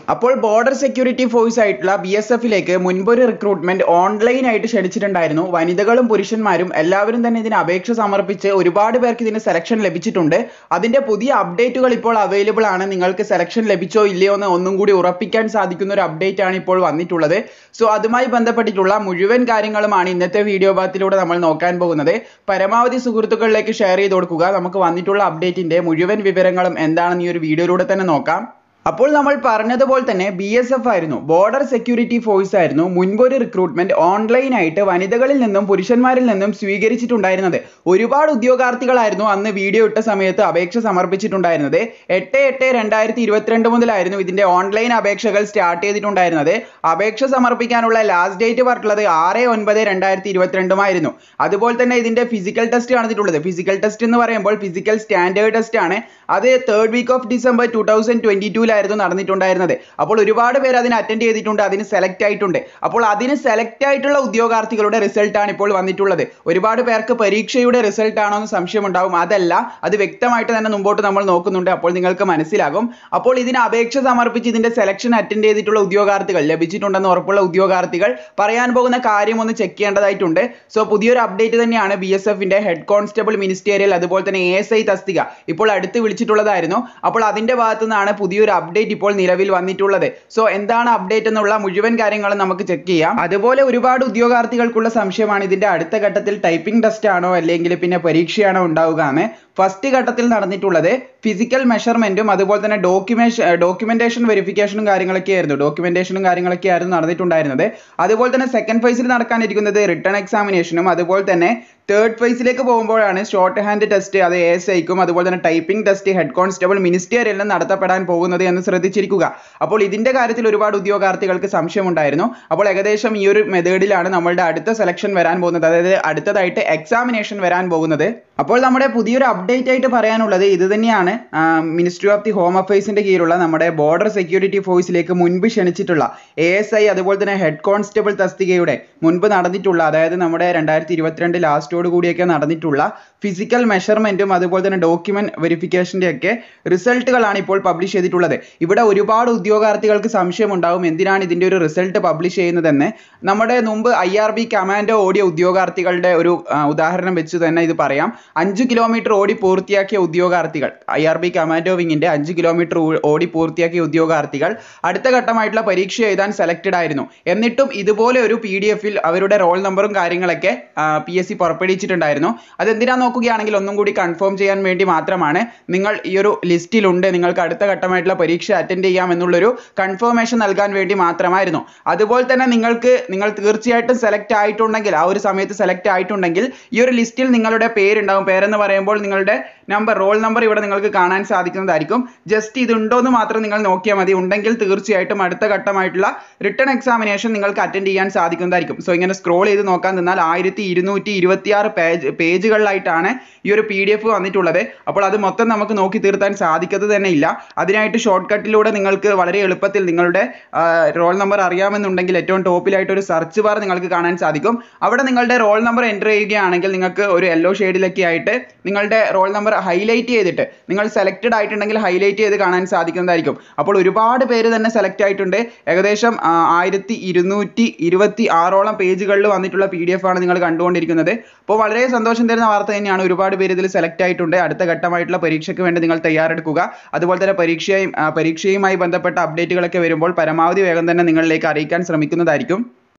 അപ്പോൾ border security force ആയിട്ടുള്ള B S എഫിലേക്ക് മുൻപൊരു റിക്രൂട്ട്മെന്റ് ഓൺലൈൻ ആയിട്ട് ക്ഷണിച്ചിട്ടുണ്ടായിരുന്നു വനിതകളും പുരുഷന്മാരും എല്ലാവരും തന്നെ ഇതിന് അപേക്ഷ സമർപ്പിച്ച് ഒരുപാട് പേർക്ക് ഇതിന് സെലക്ഷൻ ലഭിച്ചിട്ടുണ്ട് അതിന്റെ പുതിയ അപ്ഡേറ്റുകൾ ഇപ്പോൾ അവൈലബിൾ ആണ് നിങ്ങൾക്ക് സെലക്ഷൻ ലഭിച്ചോ ഇല്ലയോ എന്ന് ഒന്നും കൂടി ഉറപ്പിക്കാൻ സാധിക്കുന്ന ഒരു അപ്ഡേറ്റ് ആണ് ഇപ്പോൾ വന്നിട്ടുള്ളത് സോ അതുമായി ബന്ധപ്പെട്ടിട്ടുള്ള മുഴുവൻ കാര്യങ്ങളുമാണ് ഇന്നത്തെ വീഡിയോ ഭാഗത്തിലൂടെ നമ്മൾ നോക്കാൻ പോകുന്നത് പരമാവധി സുഹൃത്തുക്കളിലേക്ക് ഷെയർ ചെയ്ത് കൊടുക്കുക നമുക്ക് വന്നിട്ടുള്ള അപ്ഡേറ്റിന്റെ മുഴുവൻ വിവരങ്ങളും എന്താണെന്ന് ഈ ഒരു വീഡിയോയിലൂടെ തന്നെ നോക്കാം അപ്പോൾ നമ്മൾ പറഞ്ഞതുപോലെ തന്നെ ബി എസ് എഫ് ആയിരുന്നു ബോർഡർ സെക്യൂരിറ്റി ഫോഴ്സ് ആയിരുന്നു മുൻപൊരു റിക്രൂട്ട്മെന്റ് ഓൺലൈൻ ആയിട്ട് വനിതകളിൽ നിന്നും പുരുഷന്മാരിൽ നിന്നും സ്വീകരിച്ചിട്ടുണ്ടായിരുന്നത് ഒരുപാട് ഉദ്യോഗാർത്ഥികളായിരുന്നു അന്ന് വീഡിയോ ഇട്ട സമയത്ത് അപേക്ഷ സമർപ്പിച്ചിട്ടുണ്ടായിരുന്നത് എട്ട് എട്ട് രണ്ടായിരത്തി ഇരുപത്തിരണ്ട് മുതലായിരുന്നു ഇതിന്റെ ഓൺലൈൻ അപേക്ഷകൾ സ്റ്റാർട്ട് ചെയ്തിട്ടുണ്ടായിരുന്നത് അപേക്ഷ സമർപ്പിക്കാനുള്ള ലാസ്റ്റ് ഡേറ്റ് പറഞ്ഞിട്ടുള്ളത് ആറ് ഒൻപത് രണ്ടായിരത്തി ഇരുപത്തിരണ്ടുമായിരുന്നു അതുപോലെ തന്നെ ഇതിന്റെ ഫിസിക്കൽ ടെസ്റ്റ് നടന്നിട്ടുള്ളത് ഫിസിക്കൽ ടെസ്റ്റ് എന്ന് പറയുമ്പോൾ ഫിസിക്കൽ സ്റ്റാൻഡേർഡ് ടെസ്റ്റ് ആണ് അത് third week of December two thousand twenty ടൂലായിരുന്നു നടന്നിട്ടുണ്ടായിരുന്നത് അപ്പോൾ ഒരുപാട് പേര് അതിന് അറ്റൻഡ് ചെയ്തിട്ടുണ്ട് അതിന് സെലക്ട് ആയിട്ടുണ്ട് അപ്പോൾ അതിന് സെലക്ട് ആയിട്ടുള്ള ഉദ്യോഗാർത്ഥികളുടെ റിസൾട്ട് ആണ് ഇപ്പോൾ വന്നിട്ടുള്ളത് ഒരുപാട് പേർക്ക് പരീക്ഷയുടെ റിസൾട്ട് ആണോ എന്ന് സംശയം ഉണ്ടാവും അതല്ല അത് വ്യക്തമായിട്ട് തന്നെ മുമ്പോട്ട് നമ്മൾ നോക്കുന്നുണ്ട് അപ്പോൾ നിങ്ങൾക്ക് മനസ്സിലാകും അപ്പോൾ ഇതിന് അപേക്ഷ സമർപ്പിച്ച് ഇതിന്റെ സെലക്ഷൻ അറ്റൻഡ് ചെയ്തിട്ടുള്ള ഉദ്യോഗാർത്ഥികൾ ലഭിച്ചിട്ടുണ്ടെന്ന് ഉറപ്പുള്ള ഉദ്യോഗാർത്ഥികൾ പറയാൻ പോകുന്ന കാര്യം ഒന്ന് ചെക്ക് ചെയ്യേണ്ടതായിട്ടുണ്ട് സോ പുതിയൊരു അപ്ഡേറ്റ് തന്നെയാണ് ബി എസ് എഫിന്റെ ഹെഡ് കോൺസ്റ്റബിൾ മിനിസ്റ്റേറിയൽ അതുപോലെ തന്നെ എ എസ് ഐ തസ്തിക ഇപ്പോൾ അടുത്ത് വിളിച്ചിട്ടുള്ളതായിരുന്നു അപ്പോൾ അതിന്റെ ഭാഗത്തു നിന്നാണ് പുതിയൊരു അപ്ഡേറ്റ് ഇപ്പോൾ നിലവിൽ വന്നിട്ടുള്ളത് സോ എന്താണ് അപ്ഡേറ്റ് എന്നുള്ള മുഴുവൻ കാര്യങ്ങളും നമുക്ക് ചെക്ക് ചെയ്യാം അതുപോലെ ഒരുപാട് ഉദ്യോഗാർത്ഥികൾക്കുള്ള സംശയമാണ് ഇതിന്റെ അടുത്ത ഘട്ടത്തിൽ ടൈപ്പിംഗ് ടെസ്റ്റ് ആണോ അല്ലെങ്കിൽ പിന്നെ പരീക്ഷയാണോ ഉണ്ടാവുക എന്ന് ഫസ്റ്റ് ഘട്ടത്തിൽ നടന്നിട്ടുള്ളത് ഫിസിക്കൽ മെഷർമെന്റും അതുപോലെ തന്നെ ഡോക്യുമേഷൻ ഡോക്യുമെന്റേഷൻ വെരിഫിക്കേഷനും കാര്യങ്ങളൊക്കെ ആയിരുന്നു ഡോക്യുമെന്റേഷനും കാര്യങ്ങളൊക്കെ ആയിരുന്നു നടന്നിട്ടുണ്ടായിരുന്നത് അതുപോലെ തന്നെ സെക്കൻഡ് ഫേസിൽ നടക്കാനിരിക്കുന്നത് റിട്ടേൺ എക്സാമിനേഷനും അതുപോലെ തന്നെ തേർഡ് ഫേസിലേക്ക് പോകുമ്പോഴാണ് ഷോർട്ട് ഹാൻഡ് ടെസ്റ്റ് അത് എ എസ് ഐക്കും അതുപോലെ തന്നെ ടൈപ്പിംഗ് ടെസ്റ്റ് ഹെഡ് കോൺസ്റ്റബിൾ മിനിസ്റ്റേറിയലിനും നടത്തപ്പെടാൻ പോകുന്നത് എന്ന് ശ്രദ്ധിച്ചിരിക്കുക അപ്പോൾ ഇതിന്റെ കാര്യത്തിൽ ഒരുപാട് ഉദ്യോഗാർത്ഥികൾക്ക് സംശയമുണ്ടായിരുന്നു അപ്പോൾ ഏകദേശം ഈ ഒരു മെത്തേഡിലാണ് നമ്മളുടെ അടുത്ത സെലക്ഷൻ വരാൻ പോകുന്നത് അതായത് അടുത്തതായിട്ട് എക്സാമിനേഷൻ വരാൻ പോകുന്നത് അപ്പോൾ നമ്മുടെ പുതിയൊരു അപ്ഡേറ്റ് ആയിട്ട് പറയാനുള്ളത് ഇത് തന്നെയാണ് മിനിസ്ട്രി ഓഫ് ദി ഹോം അഫയേഴ്സിന്റെ കീഴിലുള്ള നമ്മുടെ ബോർഡർ സെക്യൂരിറ്റി ഫോഴ്സിലേക്ക് മുൻപ് ക്ഷണിച്ചിട്ടുള്ള എ എസ് ഐ അതുപോലെ തന്നെ ഹെഡ് കോൺസ്റ്റബിൾ തസ്തികയുടെ മുൻപ് നടന്നിട്ടുള്ള അതായത് നമ്മുടെ രണ്ടായിരത്തി ഇരുപത്തിരണ്ട് ലാസ്റ്റോട് കൂടിയൊക്കെ നടന്നിട്ടുള്ള ഫിസിക്കൽ മെഷർമെന്റും അതുപോലെ തന്നെ ഡോക്യുമെന്റ് വെരിഫിക്കേഷന്റെ ഒക്കെ റിസൾട്ടുകളാണ് ഇപ്പോൾ പബ്ലിഷ് ചെയ്തിട്ടുള്ളത് ഇവിടെ ഒരുപാട് ഉദ്യോഗാർത്ഥികൾക്ക് സംശയമുണ്ടാവും എന്തിനാണ് ഇതിന്റെ ഒരു റിസൾട്ട് പബ്ലിഷ് ചെയ്യുന്നതെന്ന് നമ്മുടെ മുമ്പ് ഐ ആർ ബി കമാൻഡോ ഓടിയ ഉദ്യോഗാർത്ഥികളുടെ ഒരു ഉദാഹരണം വെച്ച് തന്നെ ഇത് പറയാം അഞ്ച് കിലോമീറ്റർ ഓടി പൂർത്തിയാക്കിയ ഉദ്യോഗാർത്ഥികൾ ഐ ആർ ബി കമാൻഡോ വിങ്ങിന്റെ അഞ്ച് കിലോമീറ്റർ ഓടി പൂർത്തിയാക്കിയ ഉദ്യോഗാർത്ഥികൾ അടുത്ത ഘട്ടമായിട്ടുള്ള പരീക്ഷ എഴുതാൻ സെലക്റ്റഡ് ആയിരുന്നു എന്നിട്ടും ഇതുപോലെ ഒരു പി ഡി എഫിൽ അവരുടെ റോൾ നമ്പറും കാര്യങ്ങളൊക്കെ പി എസ് സി പുറപ്പെടുവിച്ചിട്ടുണ്ടായിരുന്നു അതെന്തിനാ നോക്കുകയാണെങ്കിൽ ഒന്നും കൂടി കൺഫേം ചെയ്യാൻ വേണ്ടി മാത്രമാണ് നിങ്ങൾ ഈ ഒരു ലിസ്റ്റിലുണ്ട് നിങ്ങൾക്ക് അടുത്ത ഘട്ടമായിട്ടുള്ള പരീക്ഷ അറ്റൻഡ് ചെയ്യാം എന്നുള്ളൊരു കൺഫർമേഷൻ നൽകാൻ വേണ്ടി മാത്രമായിരുന്നു അതുപോലെ തന്നെ നിങ്ങൾക്ക് നിങ്ങൾ തീർച്ചയായിട്ടും സെലക്ട് ആയിട്ടുണ്ടെങ്കിൽ ആ ഒരു സമയത്ത് സെലക്ട് ആയിട്ടുണ്ടെങ്കിൽ ഈ ഒരു ലിസ്റ്റിൽ നിങ്ങളുടെ പേരുണ്ടാവും പേരെന്ന് പറയുമ്പോൾ നിങ്ങളുടെ നമ്പർ റോൾ നമ്പർ ഇവിടെ നിങ്ങൾക്ക് കാണാൻ സാധിക്കുന്നതായിരിക്കും ജസ്റ്റ് ഇത് ഉണ്ടോ എന്ന് മാത്രം നിങ്ങൾ നോക്കിയാൽ മതി ഉണ്ടെങ്കിൽ തീർച്ചയായിട്ടും അടുത്ത ഘട്ടമായിട്ടുള്ള റിട്ടേൺ എക്സാമിനേഷൻ നിങ്ങൾക്ക് അറ്റൻഡ് ചെയ്യാൻ സാധിക്കുന്നതായിരിക്കും സോ ഇങ്ങനെ സ്ക്രോൾ ചെയ്ത് നോക്കാൻ നിന്നാൽ ആയിരത്തി ഇരുന്നൂറ്റി ഇരുപത്തിയാറ് പേജ് പേജുകളിലായിട്ടാണ് ഈ ഒരു പി ഡി എഫ് വന്നിട്ടുള്ളത് അപ്പോൾ അത് മൊത്തം നമുക്ക് നോക്കി തീർത്താൻ സാധിക്കുന്നത് തന്നെ ഇല്ല അതിനായിട്ട് ഷോർട്ട് കട്ടിലൂടെ നിങ്ങൾക്ക് വളരെ എളുപ്പത്തിൽ നിങ്ങളുടെ റോൾ നമ്പർ അറിയാമെന്നുണ്ടെങ്കിൽ ഏറ്റവും ടോപ്പിലായിട്ട് ഒരു സെർച്ച് ബാർ നിങ്ങൾക്ക് കാണാൻ സാധിക്കും അവിടെ നിങ്ങളുടെ റോൾ നമ്പർ എൻ്റർ ചെയ്യുകയാണെങ്കിൽ നിങ്ങൾക്ക് ഒരു യെല്ലോ ഷെയ്ഡിലൊക്കെ ആയിട്ട് നിങ്ങളുടെ റോൾ നമ്പർ ഹൈലൈറ്റ് ചെയ്തിട്ട് നിങ്ങൾ സെലക്റ്റഡ് ആയിട്ടുണ്ടെങ്കിൽ ഹൈലൈറ്റ് ചെയ്ത് കാണാൻ സാധിക്കുന്നതായിരിക്കും അപ്പോൾ ഒരുപാട് പേര് തന്നെ സെലക്ട് ആയിട്ടുണ്ട് ഏകദേശം ആയിരത്തി ഇരുന്നൂറ്റി ഇരുപത്തി ആറോളം പേജുകളിൽ വന്നിട്ടുള്ള പി ഡി എഫ് ആണ് നിങ്ങൾ കണ്ടുകൊണ്ടിരിക്കുന്നത് അപ്പോൾ വളരെ സന്തോഷം തരുന്ന വാർത്ത തന്നെയാണ് ഒരുപാട് പേര് ഇതിൽ സെലക്ട് ആയിട്ടുണ്ട് അടുത്ത ഘട്ടമായിട്ടുള്ള പരീക്ഷയ്ക്ക് വേണ്ടി നിങ്ങൾ തയ്യാറെടുക്കുക അതുപോലെ തന്നെ പരീക്ഷയും പരീക്ഷയുമായി ബന്ധപ്പെട്ട അപ്ഡേറ്റുകളൊക്കെ വരുമ്പോൾ പരമാവധി വേഗം തന്നെ നിങ്ങളിലേക്ക് അറിയിക്കാൻ ശ്രമിക്കുന്നതായിരിക്കും